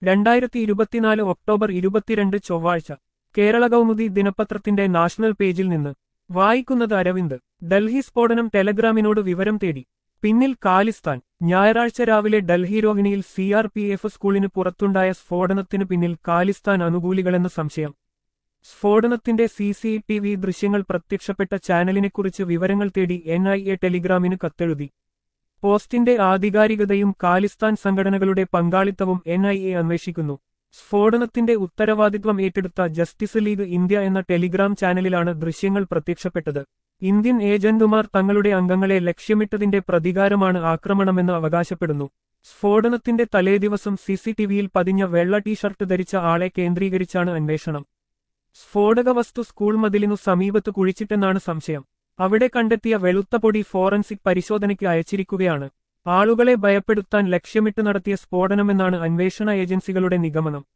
രണ്ടായിരത്തി ഇരുപത്തിനാല് ഒക്ടോബർ ഇരുപത്തിരണ്ട് ചൊവ്വാഴ്ച കേരള കൗമുദി ദിനപത്രത്തിന്റെ നാഷണൽ പേജിൽ നിന്ന് വായിക്കുന്നത് അരവിന്ദ് ഡൽഹി സ്ഫോടനം ടെലഗ്രാമിനോട് വിവരം തേടി പിന്നിൽ കാലിസ്ഥാൻ ഞായറാഴ്ച രാവിലെ ഡൽഹി രോഹിണിയിൽ സി ആർ പി എഫ് സ്കൂളിന് പുറത്തുണ്ടായ സ്ഫോടനത്തിന് പിന്നിൽ കാലിസ്ഥാൻ അനുകൂലികളെന്ന് സംശയം സ്ഫോടനത്തിന്റെ സി സി ടി വി ദൃശ്യങ്ങൾ പ്രത്യക്ഷപ്പെട്ട ചാനലിനെക്കുറിച്ച് വിവരങ്ങൾ തേടി എൻ ഐ എ ടെലിഗ്രാമിന് കത്തെഴുതി പോസ്റ്റിന്റെ ആധികാരികതയും കാലിസ്ഥാൻ സംഘടനകളുടെ പങ്കാളിത്തവും എൻ ഐ എ അന്വേഷിക്കുന്നു സ്ഫോടനത്തിന്റെ ഉത്തരവാദിത്വം ഏറ്റെടുത്ത ജസ്റ്റിസ് ലീഗ് ഇന്ത്യ എന്ന ടെലിഗ്രാം ചാനലിലാണ് ദൃശ്യങ്ങൾ പ്രത്യക്ഷപ്പെട്ടത് ഇന്ത്യൻ ഏജന്റുമാർ തങ്ങളുടെ അംഗങ്ങളെ ലക്ഷ്യമിട്ടതിന്റെ പ്രതികാരമാണ് ആക്രമണമെന്ന് അവകാശപ്പെടുന്നു സ്ഫോടനത്തിന്റെ തലേദിവസം സിസിടിവിയിൽ പതിഞ്ഞ വെള്ള ടീഷർട്ട് ധരിച്ച ആളെ കേന്ദ്രീകരിച്ചാണ് അന്വേഷണം സ്ഫോടക വസ്തു സ്കൂൾ മതിലിനു സമീപത്ത് കുഴിച്ചിട്ടെന്നാണ് സംശയം അവിടെ കണ്ടെത്തിയ വെളുത്ത പൊടി ഫോറൻസിക് പരിശോധനയ്ക്ക് അയച്ചിരിക്കുകയാണ് ആളുകളെ ഭയപ്പെടുത്താൻ ലക്ഷ്യമിട്ട് നടത്തിയ സ്ഫോടനമെന്നാണ് അന്വേഷണ ഏജൻസികളുടെ നിഗമനം